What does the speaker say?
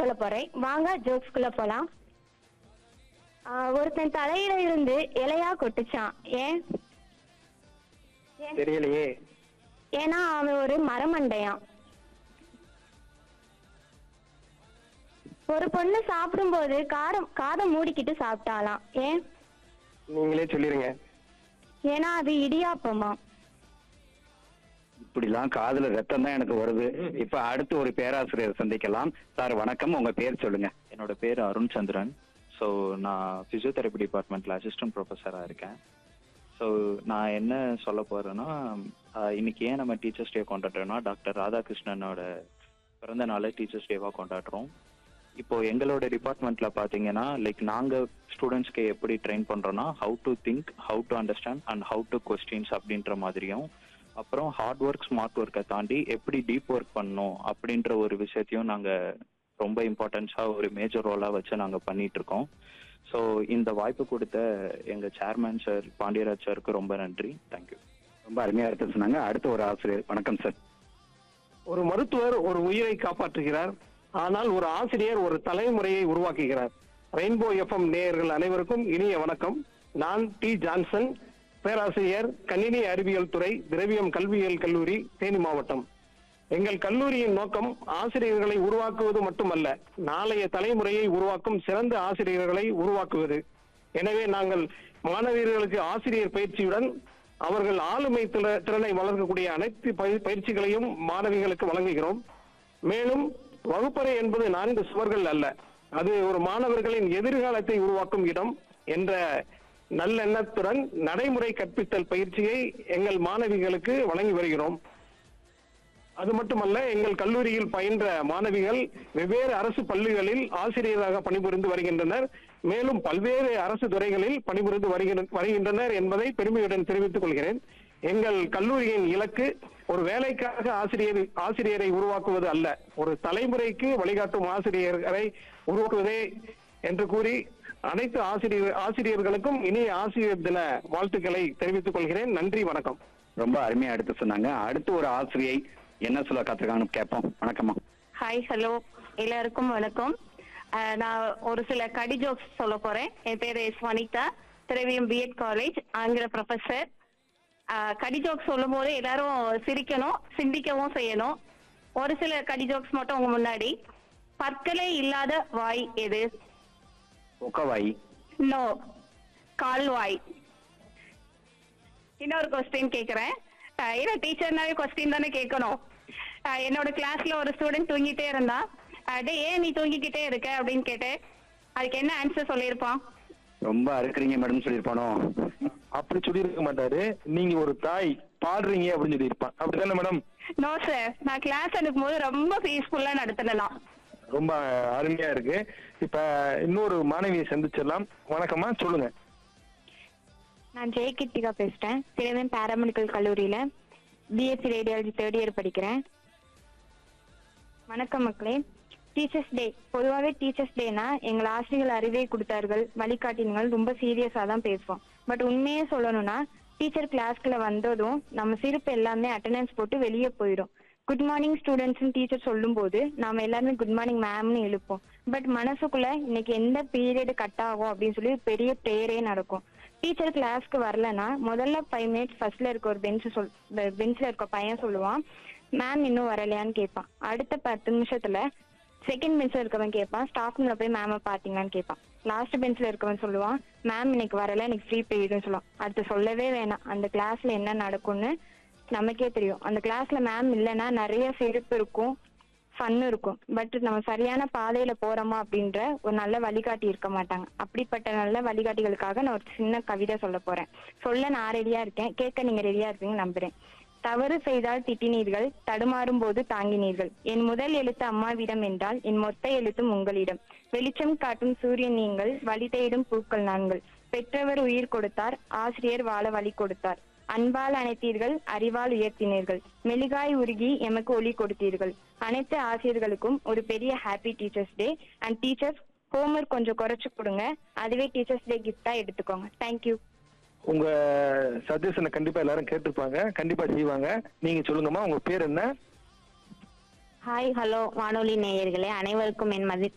சொல்ல போறேன் வாங்க ஜோக்ஸ்குள்ள போலாம் ஆ, ஒருத்தன் தலையில இருந்து இலையா கொட்டுச்சான் ஏன் தெரியலையே ஏன்னா அவன் ஒரு மரமண்டையான் ஒரு பொண்ணு சாப்பிடும்போது காரம் காதை மூடிக்கிட்டு சாப்பிட்டாலாம் ஏன் நீங்களே சொல்லிருங்க ஏன்னா அது இடியாப்பமா இப்படிலாம் காதுல ரத்தம் தான் எனக்கு வருது இப்ப அடுத்து ஒரு பேராசிரியர் சந்திக்கலாம் சார் வணக்கம் உங்க பேர் சொல்லுங்க என்னோட பேர் அருண் சந்திரன் ஸோ நான் ஃபிசியோதெரப்பி டிபார்ட்மெண்ட்ல அசிஸ்டன்ட் ப்ரொஃபஸராக இருக்கேன் ஸோ நான் என்ன சொல்ல போறேன்னா ஆஹ், இன்னைக்கு ஏன் நம்ம டீச்சர்ஸ் டே கொண்டாடுறோம்னா டாக்டர் ராதாகிருஷ்ணனோட பிறந்த நாளை டீச்சர்ஸ் டேவாக கொண்டாடுறோம் இப்போ எங்களோட டிபார்ட்மெண்ட்ல பாத்தீங்கன்னா லைக் நாங்க ஸ்டூடெண்ட்ஸ்க்கு எப்படி ட்ரெயின் பண்றோம்னா how to think how to understand and how to questions அப்படின்ற மாதிரியும் அப்புறம் ஹார்ட் ஒர்க் ஸ்மார்ட் ஒர்க்கை தாண்டி எப்படி டீப் ஒர்க் பண்ணணும் அப்படின்ற ஒரு விஷயத்தையும் நாங்க ரொம்ப இம்பார்ட்டன்ஸா ஒரு மேஜர் ரோலா வச்சு நாங்க பண்ணிட்டு இருக்கோம் ஸோ இந்த வாய்ப்பு கொடுத்த எங்க சேர்மேன் சார் பாண்டியராஜ் சாருக்கு ரொம்ப நன்றி தேங்க்யூ ரொம்ப அருமையா எடுத்து சொன்னாங்க அடுத்து ஒரு ஆசிரியர் வணக்கம் சார் ஒரு மருத்துவர் ஒரு உயிரை காப்பாற்றுகிறார் ஆனால் ஒரு ஆசிரியர் ஒரு தலைமுறையை உருவாக்குகிறார் ரெயின்போ எஃப்எம் நேயர்கள் அனைவருக்கும் இனிய வணக்கம் நான் டி ஜான்சன் பேராசிரியர் கணினி அறிவியல் துறை திரவியம் கல்வியியல் கல்லூரி தேனி மாவட்டம் எங்கள் கல்லூரியின் நோக்கம் ஆசிரியர்களை உருவாக்குவது மட்டுமல்ல நாளைய தலைமுறையை உருவாக்கும் சிறந்த ஆசிரியர்களை உருவாக்குவது எனவே நாங்கள் மாணவியர்களுக்கு ஆசிரியர் பயிற்சியுடன் அவர்கள் ஆளுமை திற- திறனை வளர்க்கக்கூடிய அனைத்து பய- பயிற்சிகளையும் மாணவிகளுக்கு வழங்குகிறோம் மேலும் வகுப்பறை என்பது நான்கு சுவர்கள் அல்ல அது ஒரு மாணவர்களின் எதிர்காலத்தை உருவாக்கும் இடம் என்ற நல்லெண்ணத்துடன் நடைமுறை கற்பித்தல் பயிற்சியை எங்கள் மாணவிகளுக்கு வழங்கி வருகிறோம் அது மட்டுமல்ல எங்கள் கல்லூரியில் பயின்ற மாணவிகள் வெவ்வேறு அரசு பள்ளிகளில் ஆசிரியராக பணிபுரிந்து வருகின்றனர் மேலும் பல்வேறு அரசு துறைகளில் பணிபுரிந்து வருகிற- வருகின்றனர் என்பதை பெருமையுடன் தெரிவித்துக் கொள்கிறேன் எங்கள் கல்லூரியின் இலக்கு ஒரு வேலைக்காக ஆசிரியர் ஆசிரியரை உருவாக்குவது அல்ல ஒரு தலைமுறைக்கு வழிகாட்டும் ஆசிரியர்களை உருவாக்குவதே என்று கூறி அனைத்து ஆசிரியர் ஆசிரியர்களுக்கும் இனிய ஆசிரியர் தின வாழ்த்துக்களை தெரிவித்துக் கொள்கிறேன் நன்றி வணக்கம் ரொம்ப அருமையா எடுத்து சொன்னாங்க அடுத்து ஒரு ஆசிரியை என்ன சொல்ல காத்திருக்காங்கன்னு கேட்போம் வணக்கம்மா ஹாய் ஹலோ எல்லாருக்கும் வணக்கம் அஹ், நான் ஒரு சில கடி ஜோக்ஸ் சொல்ல போறேன் என் பேரு S Vanitha Thiraviyam BEd college ஆங்கில ப்ரொஃபசர் கடி ஜோக்ஸ் சொல்லும் போது எல்லாரும் சிரிக்கணும் சிந்திக்கவும் செய்யணும் ஒரு சில கடி ஜோக்ஸ் மட்டும் உங்க முன்னாடி பற்களே இல்லாத வாய் எது ஒக்கவாய் நோ கால்வாய் இன்னொரு கொஸ்டின் கேக்குறேன் அஹ் ஏன்னா டீச்சர்னாவே கொஸ்டின் தானே கேட்கணும் அஹ் என்னோட கிளாஸ்ல ஒரு ஸ்டூடெண்ட் தூங்கிட்டே இருந்தா அஹ் டேய் ஏன் நீ தூங்கிக்கிட்டே இருக்க அப்படின்னு கேட்டேன் அதுக்கு என்ன ஆன்சர் சொல்லியிருப்பான் ரொம்ப அறுக்குறீங்க மேடம் சொல்லியிருப்பானோ அப்படி சொல்லியிருக்க மாட்டாரு நீங்க ஒரு தாய் பாடுறீங்க அப்படின்னு சொல்லியிருப்பான் அப்படிதானே மேடம் நோ சார் நான் கிளாஸ் எடுக்கும் போது ரொம்ப பீஸ்ஃபுல்லா நடத்தினலாம் ரொம்ப அருமையா இருக்கு இப்ப இன்னொரு மாணவியை சந்திச்சிடலாம் வணக்கம்மா சொல்லுங்க நான் ஜெய கிருத்திகா பேசுறேன் திரவியம் பாராமெடிக்கல் கல்லூரியில பிஎஸ்சி ரேடியாலஜி தேர்ட் இயர் படிக்கிறேன் வணக்கம் மக்களே டீச்சர்ஸ் டே பொதுவாகவே டீச்சர்ஸ் டேனா எங்கள் ஆசிரியர்கள் அறிவை கொடுத்தார்கள் வழிகாட்டினங்கள் ரொம்ப சீரியஸாக தான் பேசுவோம் பட் உண்மையே சொல்லணும்னா டீச்சர் கிளாஸ்க்குள்ள வந்ததும் நம்ம சிரிப்பு எல்லாமே அட்டெண்டன்ஸ் போட்டு வெளியே போயிடும் குட் மார்னிங் ஸ்டூடெண்ட்ஸ்னு டீச்சர் சொல்லும்போது நாம எல்லாருமே குட் மார்னிங் மேம்னு எழுப்போம் பட் மனசுக்குள்ள இன்னைக்கு எந்த பீரியட் கட் ஆகும் அப்படின்னு சொல்லி பெரிய ப்ரேயரே நடக்கும் டீச்சர் கிளாஸ்க்கு வரலன்னா முதல்ல ஃபைவ் மினிட்ஸ் ஃபர்ஸ்ட்ல இருக்க ஒரு பெஞ்ச் சொல் பெஞ்ச்ல இருக்க பையன் சொல்லுவான் மேம் இன்னும் வரலையான்னு கேட்பான் அடுத்த பத்து நிமிஷத்துல செகண்ட் பெஞ்ச்ல இருக்கவன் கேட்பான் ஸ்டாஃப் ரூம்ல போய் மேம பாத்தீங்களான்னு கேட்பான் லாஸ்ட் பெஞ்ச்ல இருக்கவன் சொல்லுவான் மேம் இன்னைக்கு வரல இன்னைக்கு ஃப்ரீ பீரியட்னு சொல்லுவான் அடுத்து சொல்லவே வேணாம் அந்த கிளாஸ்ல என்ன நடக்கும்னு நமக்கே தெரியும் அந்த கிளாஸ்ல மேம் இல்லைன்னா நிறைய சிரிப்பு இருக்கும் ஃபன் இருக்கும் பட் நம்ம சரியான பாதையில போறோமா அப்படின்ற ஒரு நல்ல வழிகாட்டி இருக்க மாட்டாங்க அப்படிப்பட்ட நல்ல வழிகாட்டிகளுக்காக நான் ஒரு சின்ன கவிதை சொல்ல போறேன் சொல்ல நான் ரெடியா இருக்கேன் கேட்க நீங்க ரெடியா இருப்பீங்க நம்புறேன் தவறு செய்தால் திட்டினீர்கள் தடுமாறும் போது தாங்கினீர்கள் என் முதல் எழுத்து அம்மாவிடம் என்றால் என் மொத்த எழுத்தும் உங்களிடம் வெளிச்சம் காட்டும் சூரியன் நீங்கள் வழி தேடும் பூக்கள் நான்கள் பெற்றவர் உயிர் கொடுத்தார் ஆசிரியர் வாழ வழி கொடுத்தார் அன்பால் அணைத்தீர்கள் அறிவால் உயர்த்தினீர்கள் மெலிகாய் உருகி எமக்கு ஒளி கொடுத்தீர்கள் அனைத்து ஆசிரியர்களுக்கும் ஒரு பெரிய happy teachers day and teachers homework கொஞ்சம் குறைச்சு கொடுங்க அதுவே டீச்சர்ஸ் டே கிஃப்டா எடுத்துக்கோங்க தேங்க்யூ உங்க சஜஷனை கண்டிப்பா எல்லாரும் கேட்டிருப்பாங்க கண்டிப்பா செய்வாங்க நீங்க சொல்லுங்கம்மா உங்க பேர் என்ன ஹாய் ஹலோ வானொலி நேயர்களே அனைவருக்கும் என் மதி